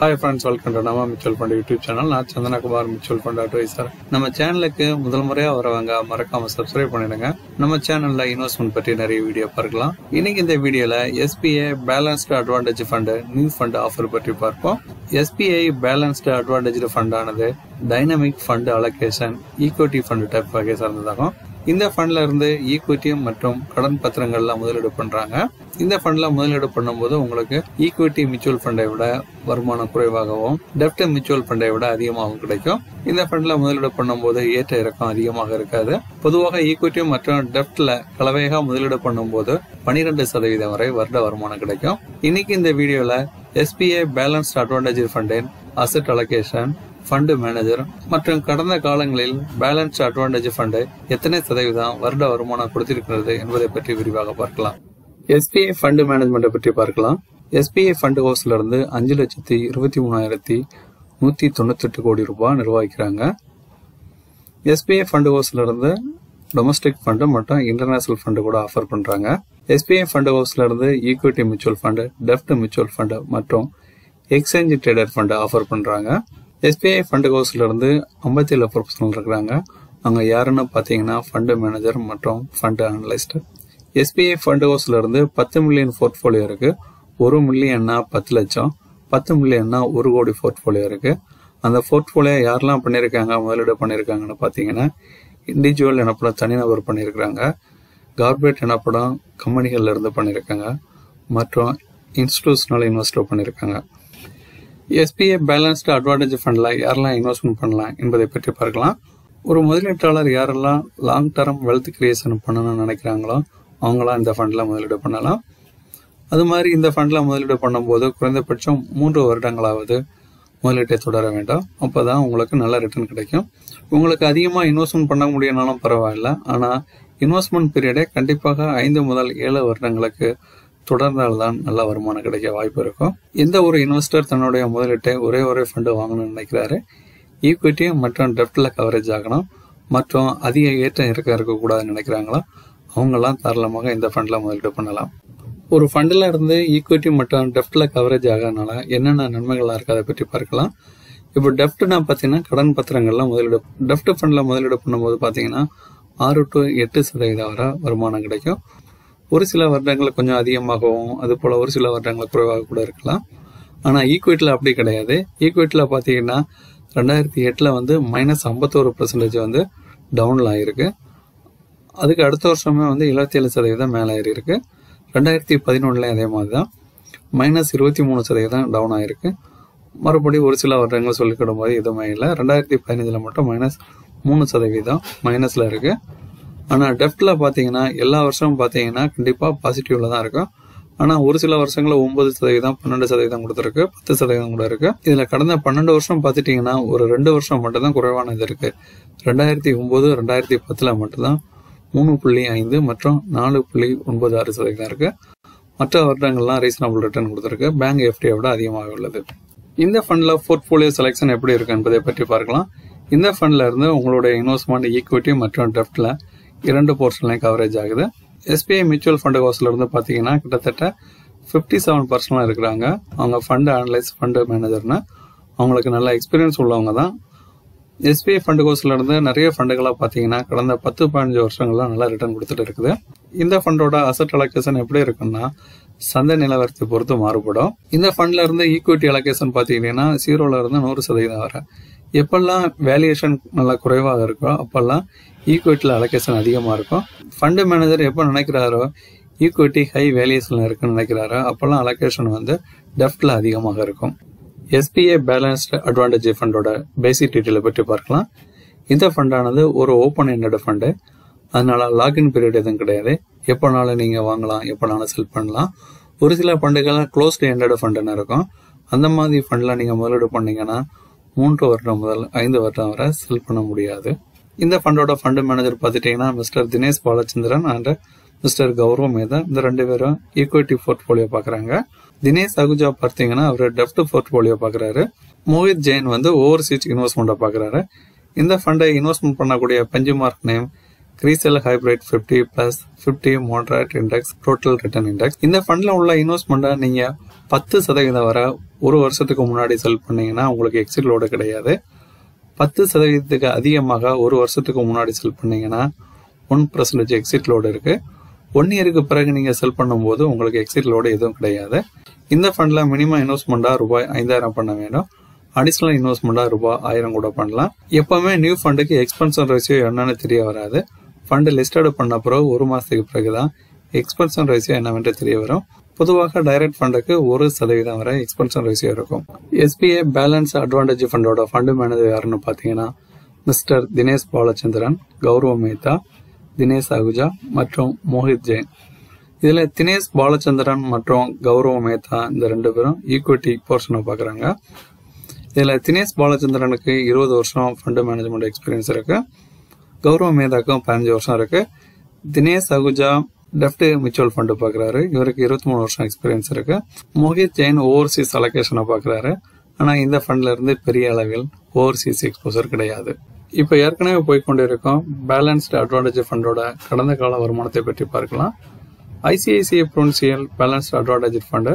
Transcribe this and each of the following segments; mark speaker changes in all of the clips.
Speaker 1: hi friends welcome to நம்ம mutual fund YouTube channel நான் Chandanakumar mutual fund advisor நம்ம சேனலுக்கு முதல் முறையாக வரவங்க மறக்காம சப்ஸ்கிரைப் பண்ணிடுங்க நம்ம சேனல்ல இன்வெஸ்ட்மெண்ட் பற்றி நிறைய வீடியோ பார்க்கலாம் இன்னைக்கு இந்த வீடியோல SBI balanced advantage fund new fund offer பற்றி பார்ப்போம் எஸ்பிஐ பேலன்ஸ்டு அட்வான்டேஜ் ஃபண்ட் ஆனது dynamic fund allocation equity fund type வகை சார்ந்ததாகும் இந்த ஃபண்ட்ல இருந்து ஈக்விட்டி மற்றும் கடன் பத்திரங்கள்ல முதலீடு பண்றாங்க இந்த ஃபண்ட்ல முதலீடு பண்ணும்போது உங்களுக்கு ஈக்விட்டி மியூச்சுவல் ஃபண்டை விட வருமானம் குறைவாகவும் டெப்ட் மியூச்சுவல் ஃபண்டை விட அதிகமாகவும் கிடைக்கும் இந்த ஃபண்ட்ல முதலீடு பண்ணும்போது ஏற்ற இறக்கம் அதிகமாக இருக்காது பொதுவாக ஈக்விட்டி மற்றும் டெப்ட்ல கலவையாக முதலீடு பண்ணும்போது பனிரெண்டு சதவீதம் வரை வருட வருமானம் கிடைக்கும் இன்னைக்கு இந்த வீடியோல எஸ்பிஐ பேலன்ஸ்ட் அட்வான்டேஜ் ஃபண்டின் அசெட் அலோகேஷன் ஃபண்டு மேனேஜர் மற்றும் கடந்த காலங்களில் பேலன்ஸ் அட்வான்டேஜ் ஃபண்டு எத்தனை சதவீதம் வருட வருமானம் கொடுத்திருக்கிறது என்பதை பற்றி விரிவாக பார்க்கலாம் எஸ்பிஐ ஃபண்டு மேனேஜ்மெண்ட்டை பற்றி பார்க்கலாம் எஸ்பிஐ ஃபண்டு ஹவுஸ்ல இருந்து அஞ்சு லட்சத்தி இருபத்தி மூணாயிரத்தி நூத்தி தொண்ணூத்தெட்டு கோடி ரூபாய் நிர்வகிக்கிறாங்க எஸ்பிஐ ஃபண்டு ஹவுஸ்ல இருந்து டொமஸ்டிக் ஃபண்டு மற்றும் இன்டர்நேஷனல் ஃபண்டு கூட ஆஃபர் பண்றாங்க எஸ்பிஐ ஃபண்டு ஹவுஸ்ல இருந்து ஈக்விட்டி மியூச்சுவல் ஃபண்டு டெப்ட் மியூச்சுவல் ஃபண்டு மற்றும் எக்ஸ்சேஞ்ச் ட்ரேடர் ஃபண்டு ஆஃபர் பண்றாங்க எஸ்பிஐ ஃபண்டு ஹவுஸ்ல இருந்து ஐம்பத்தி ஏழு ப்ரொஃபஷனல் இருக்கிறாங்க அவங்க யாருன்னு பார்த்தீங்கன்னா ஃபண்டு மேனேஜர் மற்றும் ஃபண்டு அனலிஸ்ட் எஸ்பிஐ ஃபண்டு ஹவுஸ்ல இருந்து பத்து மில்லியன் போர்ட்ஃபோலியோ இருக்கு ஒரு மில்லியன்னா பத்து லட்சம் பத்து மில்லியன்னா ஒரு கோடி போர்ட்ஃபோலியோ இருக்கு அந்த போர்ட்ஃபோலியோ யாரெல்லாம் பண்ணியிருக்காங்க முதலீடு பண்ணியிருக்காங்கன்னு பார்த்தீங்கன்னா இண்டிவிஜுவல் எனப்படும் தனிநபர் பண்ணியிருக்கிறாங்க கார்பரேட் எனப்படும் கம்பெனிகள்ல இருந்து பண்ணியிருக்காங்க மற்றும் இன்ஸ்டிடியூஷனல் இன்வெஸ்டர் பண்ணியிருக்காங்க எஸ்பிஐ பேலன்ஸ்டு அட்வான்டேஜ் ஃபண்ட்ல யாரெல்லாம் இன்வெஸ்ட்மெண்ட் பண்ணலாம் என்பதை பற்றி பார்க்கலாம் ஒரு முதலீட்டாளர் யாரெல்லாம் லாங் டேர்ம் வெல்த் கிரியேஷன் பண்ணணும்னு நினைக்கிறாங்களோ அவங்களாம் இந்த ஃபண்ட்ல முதலீடு பண்ணலாம் அது மாதிரி இந்த ஃபண்ட்ல முதலீடு பண்ணும்போது குறைந்தபட்சம் மூன்று வருடங்களாவது முதலீட்டை தொடர வேண்டும் அப்போதான் உங்களுக்கு நல்ல ரிட்டர்ன் கிடைக்கும் உங்களுக்கு அதிகமாக இன்வெஸ்ட்மெண்ட் பண்ண முடியனாலும் பரவாயில்ல ஆனால் இன்வெஸ்ட்மெண்ட் பீரியடே கண்டிப்பாக ஐந்து முதல் ஏழு வருடங்களுக்கு தொடர்ந்தால்தான் நல்ல வருமானம் கிடைக்க வாய்ப்பு இருக்கும் எந்த ஒரு இன்வெஸ்டர் தன்னுடைய முதலீட்டை ஒரே ஒரே ஃபண்டு வாங்கணும்னு நினைக்கிறாரு ஈக்விட்டி மற்றும் டெப்ட்ல கவரேஜ் ஆகணும் மற்றும் அதிக ஏற்றம் இருக்க இருக்கக்கூடாதுன்னு நினைக்கிறாங்களோ அவங்கெல்லாம் தாராளமாக இந்த ஃபண்ட்ல முதலீடு பண்ணலாம் ஒரு ஃபண்டில் இருந்து ஈக்விட்டி மற்றும் டெப்ட்ல கவரேஜ் ஆகிறதுனால என்னென்ன நன்மைகள்லாம் இருக்கு அதை பற்றி பார்க்கலாம் இப்போ டெப்ட்னா பார்த்தீங்கன்னா கடன் பத்திரங்கள்லாம் முதலீடு டெப்ட் ஃபண்டில் முதலீடு பண்ணும்போது பார்த்தீங்கன்னா ஆறு டு எட்டு சதவீதம் வரை வருமானம் கிடைக்கும் ஒரு சில வருடங்கள் கொஞ்சம் அதிகமாகவும் அது போல ஒரு சில வருடங்கள் குறைவாக கூட இருக்கலாம் ஆனால் ஈக்விட்டியில் அப்படி கிடையாது ஈக்விட்டியில் பார்த்தீங்கன்னா ரெண்டாயிரத்தி எட்டில் வந்து மைனஸ் ஐம்பத்தோரு பர்சன்டேஜ் வந்து டவுனில் ஆகிருக்கு அதுக்கு அடுத்த வருஷமே வந்து இருபத்தி ஏழு சதவீதம் மேலே ஏறி இருக்கு ரெண்டாயிரத்தி பதினொன்றுலேயும் அதே மாதிரி தான் மைனஸ் இருபத்தி மூணு சதவீதம் டவுன் ஆகிருக்கு மறுபடியும் ஒரு சில வருடங்கள் சொல்லிக்கிடும் போது எதுவுமே இல்லை ரெண்டாயிரத்தி பதினஞ்சில் மட்டும் மைனஸ் மூணு சதவீதம் மைனஸில் இருக்குது ஆனால் டெப்டில் பார்த்தீங்கன்னா எல்லா வருஷமும் பார்த்தீங்கன்னா கண்டிப்பாக பாசிட்டிவ்ல தான் இருக்கும் ஆனால் ஒரு சில வருஷங்களில் ஒன்பது சதவீதம் பன்னெண்டு சதவீதம் கொடுத்துருக்கு பத்து சதவீதம் கூட இருக்கு இதில் கடந்த பன்னெண்டு வருஷம் பார்த்துட்டிங்கன்னா ஒரு ரெண்டு வருஷம் மட்டும்தான் குறைவான இது இருக்கு ரெண்டாயிரத்தி ஒன்பது ரெண்டாயிரத்தி பத்தில் மட்டும்தான் மூணு புள்ளி ஐந்து மற்றும் நாலு புள்ளி ஒன்பது ஆறு சதவீதம் இருக்கு மற்ற வருடங்கள்லாம் ரீசனபிள் ரிட்டர்ன் கொடுத்துருக்கு பேங்க் எஃப்டியை விட அதிகமாக உள்ளது இந்த ஃபண்டில் போர்ட்ஃபோலியோ செலெக்ஷன் எப்படி இருக்கு என்பதை பற்றி பார்க்கலாம் இந்த ஃபண்ட்ல இருந்து உங்களுடைய இன்வெஸ்ட்மெண்ட் ஈக்விட்டி மற்றும் டெப்ட்ல இரண்டு போர்ஷன்லையும் கவரேஜ் ஆகுது எஸ்பிஐ மியூச்சுவல் ஃபண்ட் ஹவுஸ்ல இருந்து பார்த்தீங்கன்னா கிட்டத்தட்ட ஃபிஃப்டி செவன் பர்சன்டாக இருக்கிறாங்க அவங்க ஃபண்டு அனலைஸ் ஃபண்டு மேனேஜர்னு அவங்களுக்கு நல்ல எக்ஸ்பீரியன்ஸ் உள்ளவங்க தான் எஸ்பிஐ ஃபண்டு ஹவுஸ்ல இருந்து நிறைய ஃபண்டுகளாக பார்த்தீங்கன்னா கடந்த பத்து பதினஞ்சு வருஷங்களா நல்லா ரிட்டர்ன் கொடுத்துட்டு இருக்குது இந்த ஃபண்டோட அசட் அலோகேஷன் எப்படி இருக்குன்னா சந்தை நிலவரத்தை பொறுத்து மாறுபடும் இந்த ஃபண்ட்ல இருந்து ஈக்விட்டி அலோகேஷன் பார்த்தீங்கன்னா ஜீரோல இருந்து நூறு சதவீதம் வரை எப்பெல்லாம் வேல்யூஷன் நல்லா குறைவாக இருக்கோ அப்பெல்லாம் ஈக்விட்டியில் அலோகேஷன் அதிகமாக இருக்கும் ஃபண்டு மேனேஜர் எப்போ நினைக்கிறாரோ ஈக்விட்டி ஹை வேல்யூஷனில் இருக்குன்னு நினைக்கிறாரோ அப்போல்லாம் அலோகேஷன் வந்து டெஃப்டில் அதிகமாக இருக்கும் எஸ்பிஐ பேலன்ஸ்டு அட்வான்டேஜ் ஃபண்டோட பேசிக் டீட்டெயிலை பற்றி பார்க்கலாம் இந்த ஃபண்டானது ஒரு ஓப்பன் எண்டட் ஃபண்டு அதனால லாக்இன் பீரியட் எதுவும் கிடையாது எப்போனாலும் நீங்கள் வாங்கலாம் எப்போனாலும் செல் பண்ணலாம் ஒரு சில ஃபண்டுகள்லாம் க்ளோஸ்டு எண்டட் ஃபண்டுன்னு இருக்கும் அந்த மாதிரி ஃபண்டில் நீங்கள் முதலீடு பண்ணீங்கன்னா மூன்று வருடம் முதல் ஐந்து வருடம் வரை செல் பண்ண முடியாது இந்த ஃபண்டோட ஃபண்டு மேனேஜர் பார்த்துட்டீங்கன்னா mister Dinesh Balachandran and mister Gaurav Mehta இந்த ரெண்டு பேரும் ஈக்விட்டி போர்ட்ஃபோலியோ பார்க்குறாங்க தினேஷ் அகுஜா பார்த்தீங்கன்னா அவர் டெப்ட் போர்ட்ஃபோலியோ பார்க்குறாரு மோஹித் ஜெயின் வந்து ஓவர்சீஸ் இன்வெஸ்ட்மெண்ட்டை பார்க்குறாரு இந்த ஃபண்டை இன்வெஸ்ட்மெண்ட் பண்ணக்கூடிய benchmark name CRISIL hybrid fifty plus fifty moderate index total return index இந்த ஃபண்ட்ல உள்ள இன்வெஸ்ட்மெண்ட்டை நீங்க பத்து சதவீதம் வரை ஒரு வருஷத்துக்கு முன்னாடி செல் பண்ணீங்கன்னா உங்களுக்கு எக்ஸிட் லோடு கிடையாது பத்து சதவீதத்துக்கு அதிகமாக ஒரு வருஷத்துக்கு முன்னாடி செல் பண்ணீங்கன்னா ஒன் பர்சன்டேஜ் எக்ஸிட் லோடு இருக்கு ஒன் இயருக்கு பிறகு நீங்க செல் பண்ணும்போது உங்களுக்கு எக்ஸிட் லோடு எதுவும் கிடையாது இந்த ஃபண்ட்ல மினிமம் இன்வெஸ்ட்மெண்டா ரூபாய் ஐந்தாயிரம் பண்ண வேணும் அடிஷனல் இன்வெஸ்ட்மெண்டா ரூபாய் ஆயிரம் கூட பண்ணலாம் எப்பவுமே நியூ ஃபண்டுக்கு எக்ஸ்பென்ஷன் ரேஷியோ என்னன்னு தெரிய வராது ஃபண்டு லிஸ்டட் பண்ண பிறகு ஒரு மாசத்துக்கு பிறகுதான் எக்ஸ்பென்ஷன் ரேஷியோ என்னவென்று தெரிய வரும் பொதுவாக டைரக்ட் ஃபண்டுக்கு ஒரு சதவீதம் வரை எக்ஸ்பென்ஷன் ரேஷியோ இருக்கும் எஸ்பிஐ பேலன்ஸ் அட்வான்டேஜ் ஃபண்டோட ஃபண்டு மேனேஜர் யாருன்னு பார்த்தீங்கன்னா மிஸ்டர் தினேஷ் பாலச்சந்திரன் கௌரவ மேத்தா தினேஷ் அகுஜா மற்றும் மோஹித் ஜெயின் இதுல தினேஷ் பாலச்சந்திரன் மற்றும் கௌரவ மேத்தா இந்த ரெண்டு பேரும் ஈக்விட்டி போர்ஷனை பார்க்குறாங்க இதுல தினேஷ் பாலச்சந்திரனுக்கு இருபது வருஷம் ஃபண்டு மேனேஜ்மெண்ட் எக்ஸ்பீரியன்ஸ் இருக்கு கௌரவ மேதாக்கும் பதினஞ்சு வருஷம் இருக்கு தினேஷ் அகுஜா டெப்ட் மியூச்சுவல் ஃபண்டு பார்க்குறாரு இவருக்கு இருபத்தி மூணு வருஷம் எக்ஸ்பீரியன்ஸ் இருக்கு மோஹித் ஜெயின் ஓவர்சீஸ் அலோகேஷனை பார்க்குறாரு ஆனால் இந்த ஃபண்ட்ல இருந்து பெரிய அளவில் ஓவர்சீஸ் எக்ஸ்போசர் கிடையாது இப்போ ஏற்கனவே போய் கொண்டிருக்கோம் பேலன்ஸ்டு அட்வான்டேஜ் ஃபண்டோட கடந்த கால வருமானத்தை பற்றி பார்க்கலாம் ICICI Prudential balanced advantage fund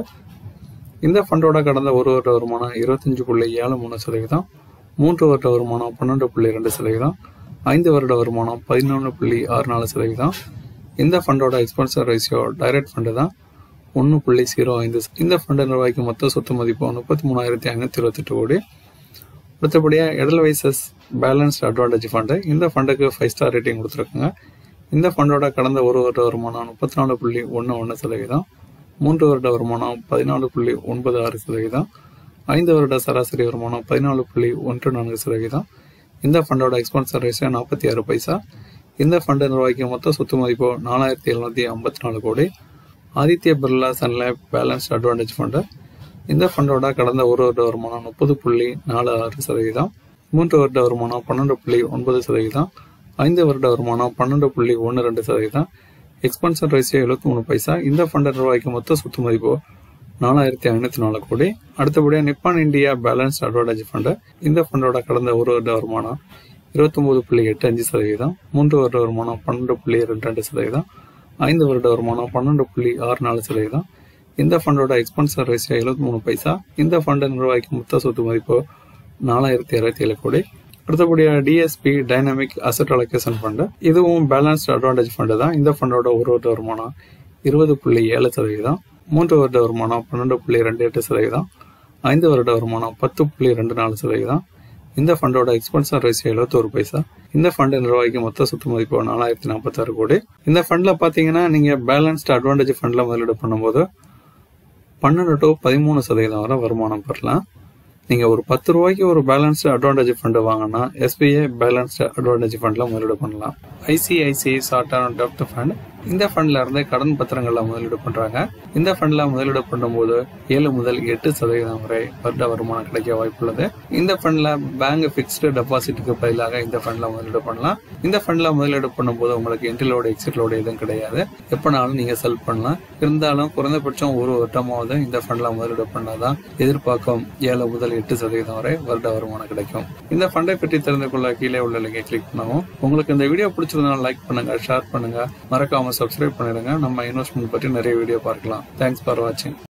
Speaker 1: இந்த ஃபண்டோட கடந்த ஒரு வருட வருமானம் இருபத்தஞ்சு புள்ளி ஏழு மூணு சதவீதம் மூன்று வருட வருமானம் பன்னெண்டு புள்ளி ரெண்டு சதவீதம் ஐந்து வருட வருமானம் பதினொன்று புள்ளி ஆறு நாலு சதவீதம் இந்த ஃபண்டோட எக்ஸ்பென்சர் ரேஷியோ டைரக்ட் ஃபண்டு தான் ஒன்று புள்ளி ஜீரோ ஐந்து இந்த ஃபண்டு நிர்வாகிக்கு மொத்த சொத்து மதிப்பு முப்பத்தி மூணாயிரத்தி ஐநூற்றி இருபத்தெட்டு கோடி அடுத்தபடியாக எடல்வைசஸ் பேலன்ஸ்ட் அட்வான்டேஜ் ஃபண்டு இந்த ஃபண்டுக்கு ஃபைவ் ஸ்டார் ரேட்டிங் கொடுத்துருக்குங்க இந்த ஃபண்டோட கடந்த ஒரு வருட வருமானம் முப்பத்தி நாலு புள்ளி ஒன்று ஒன்று சதவீதம் மூன்று வருட வருமானம் பதினாலு புள்ளி ஒன்பது ஆறு சதவீதம் ஐந்து வருட சராசரி வருமானம் பதினாலு புள்ளி ஒன்று நான்கு சதவீதம் இந்த ஃபண்டோட எக்ஸ்பென்சர் ரேஷியோ நாற்பத்தி ஆறு பைசா இந்த ஃபண்டு நிர்வாகிக்கு மொத்த சொத்து மதிப்பு நாலாயிரத்தி எழுநூத்தி ஐம்பத்தி நாலு கோடி Aditya Birla Sun Life balanced advantage fund இந்த ஃபண்டோட கடந்த ஒரு வருட வருமானம் முப்பது புள்ளி நாலு ஆறு சதவீதம் மூன்று வருட வருமானம் பன்னெண்டு புள்ளி ஒன்பது சதவீதம் ஐந்து வருட வருமானம் பன்னெண்டு புள்ளி ஒன்று ரெண்டு சதவீதம் எக்ஸ்பென்சர் ரேஷியோ எழுபத்தி மூணு பைசா இந்த ஃபண்ட் நிர்வாகிக்கு மொத்த சொத்து மதிப்பு நாலாயிரத்தி ஐநூத்தி நாலு கோடி அடுத்தபடியாக Nippon India balance advantage fund இந்த ஃபண்டோட கடந்த ஒரு வருட வருமானம் இருபத்தொன்பது புள்ளி எட்டு அஞ்சு சதவீதம் மூன்று வருட வருமானம் பன்னெண்டு புள்ளி ரெண்டு ரெண்டு சதவீதம் ஐந்து வருட வருமானம் பன்னெண்டு புள்ளி ஆறு நாலு சதவீதம் இந்த ஃபண்டோட எக்ஸ்பென்சர் ரேஷியோ எழுபத்தி மூணு பைசா இந்த ஃபண்டு நிர்வாகிக்கு மொத்த சொத்து மதிப்பு நாலாயிரத்தி அறுபத்தி ஏழு கோடி அடுத்தபடியாக DSP dynamic asset allocation fund இதுவும் பேலன்ஸ்ட் அட்வான்டேஜ் ஃபண்டு தான் இந்த ஃபண்டோட ஒரு வருட வருமானம் இருபது புள்ளி ஏழு சதவீதம் மூன்று வருட வருமானம் பன்னெண்டு புள்ளி ரெண்டு எட்டு சதவீதம் ஐந்து வருட வருமானம் பத்து புள்ளி ரெண்டு நாலு சதவீதம் இந்த ஃபண்டோட எக்ஸ்பென்சர் ரேஷியோ எழுபத்தோரு பைசா இந்த ஃபண்டு நிர்வாகிக்கு மொத்த சொத்து மதிப்பு நாலாயிரத்தி நாற்பத்தாறு கோடி இந்த ஃபண்ட்ல பாத்தீங்கன்னா நீங்க பேலன்ஸ்ட் அட்வான்டேஜ் ஃபண்ட்ல முதலீடு பண்ணும்போது பன்னெண்டு டு பதிமூணு சதவீதம் வரை வருமானம் பெறலாம் நீங்க ஒரு பத்து ரூபாய்க்கு ஒரு பேலன்ஸ்டு அட்வான்டேஜ் ஃபண்ட் வாங்கினா எஸ்பிஐ பேலன்ஸ்டு அட்வான்டேஜ் ஃபண்ட்ல முதலீடு பண்ணலாம் ஐசிஐசிஐ ஷார்ட் டர்ம் டெப்ட் ஃபண்ட் இந்த ஃபண்ட்ல இருந்து கடன் பத்திரங்கள்ல முதலீடு பண்றாங்க இந்த ஃபண்ட்ல முதலீடு பண்ணும்போது ஏழு முதல் எட்டு சதவீதம் வரை வருட வருமானம் கிடைக்க வாய்ப்புள்ளது இந்த ஃபண்ட்ல பேங்க் பிக்ஸ்டு டெபாசிட்டுக்கு பதிலாக இந்த ஃபண்ட்ல முதலீடு பண்ணலாம் இந்த ஃபண்ட்ல முதலீடு பண்ணும்போது உங்களுக்கு என்ட்ரிலோட எக்ஸிட்லோட எதுவும் கிடையாது எப்பனாலும் நீங்க செல் பண்ணலாம் இருந்தாலும் குறைந்தபட்சம் ஒரு வருடமாவது இந்த ஃபண்ட்ல முதலீடு பண்ணாதான் எதிர்பார்க்கும் ஏழு முதல் எட்டு சதவீதம் வரை வருட வருமானம் கிடைக்கும் இந்த ஃபண்டை பற்றி தெரிந்து கொள்ள கீழே உள்ள லிங்கை கிளிக் பண்ணவும் உங்களுக்கு இந்த வீடியோ பிடிச்சிருந்தா லைக் பண்ணுங்க ஷேர் பண்ணுங்க மறக்காம சப்ஸ்கிரைப் பண்ணிடுங்க நம்ம இன்வெஸ்ட்மெண்ட் பற்றி நிறைய வீடியோ பார்க்கலாம் தேங்க்ஸ் ஃபார் வாட்சிங்